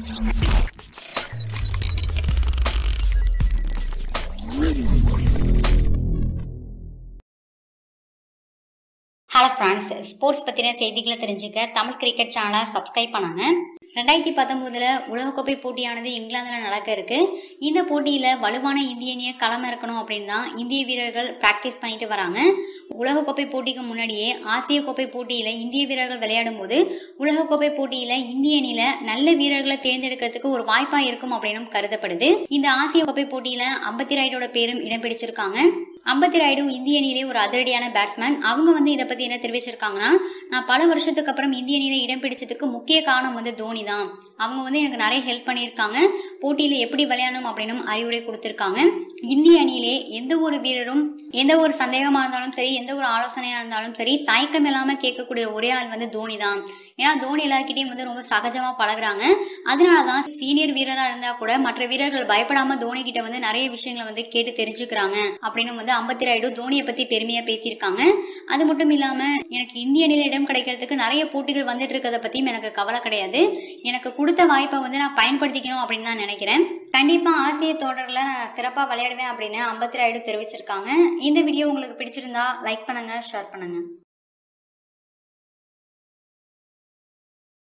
hello friends sports பற்றின செய்திகளை தெரிஞ்சுக்க தமிழ் கிரிக்கெட் சேனலை சப்ஸ்கிரைப் பண்ணாங்க ரெண்டாயிரத்தி பத்தொம்போதில் உலகக்கோப்பை போட்டியானது இங்கிலாந்தில் நடக்க இருக்கு இந்த போட்டியில் வலுவான இந்திய அணியை களம் இறக்கணும் அப்படின்னு தான் இந்திய வீரர்கள் ப்ராக்டிஸ் பண்ணிட்டு வராங்க உலகக்கோப்பை போட்டிக்கு முன்னாடியே ஆசிய கோப்பை போட்டியில் இந்திய வீரர்கள் விளையாடும் போது உலகக்கோப்பை போட்டியில் இந்திய அணியில் நல்ல வீரர்களை தேர்ந்தெடுக்கிறதுக்கு ஒரு வாய்ப்பாக இருக்கும் அப்படின்னு கருதப்படுது இந்த ஆசிய கோப்பை போட்டியில் அம்பத்தி ராய்டோட பேரும் இடம் பிடிச்சிருக்காங்க அம்பத்தி ராய்டு இந்திய அணியிலே ஒரு அதிரடியான பேட்ஸ்மேன் அவங்க வந்து இதை பத்தி என்ன தெரிவிச்சிருக்காங்கன்னா நான் பல வருஷத்துக்கு அப்புறம் இந்திய அணியில இடம் பிடிச்சதுக்கு முக்கிய காரணம் வந்து தோனி தான் அவங்க வந்து எனக்கு நிறைய ஹெல்ப் பண்ணியிருக்காங்க போட்டியில எப்படி விளையாடணும் அப்படின்னு அறிவுரை கொடுத்திருக்காங்க இந்திய அணியிலே எந்த ஒரு வீரரும் எந்த ஒரு சந்தேகமா இருந்தாலும் சரி எந்த ஒரு ஆலோசனையா இருந்தாலும் சரி தயக்கம் இல்லாம கேட்கக்கூடிய ஒரே ஆள் வந்து தோனி தான் ஏன்னா தோனி எல்லாருக்கிட்டையும் வந்து ரொம்ப சகஜமா பழகுறாங்க அதனாலதான் சீனியர் வீரரா இருந்தா கூட மற்ற வீரர்கள் பயப்படாம தோனி கிட்ட வந்து நிறைய விஷயங்களை வந்து கேட்டு தெரிஞ்சுக்கிறாங்க அப்படின்னு வந்து அம்பத்தி ராயுடு தோனியை பத்தி பெருமையா பேசியிருக்காங்க அது மட்டும் இல்லாம எனக்கு இந்திய அணியில இடம் கிடைக்கிறதுக்கு நிறைய போட்டிகள் வந்துட்டு இருக்கிறத பத்தியும் எனக்கு கவலை கிடையாது எனக்கு கொடுத்த வாய்ப்பை வந்து நான் பயன்படுத்திக்கணும் அப்படின்னு நான் நினைக்கிறேன் கண்டிப்பா ஆசிய தொடர்ல நான் சிறப்பா விளையாடுவேன் அப்படின்னு அம்பத்தி ராயுடு தெரிவிச்சிருக்காங்க இந்த வீடியோ உங்களுக்கு பிடிச்சிருந்தா லைக் பண்ணுங்க ஷேர் பண்ணுங்க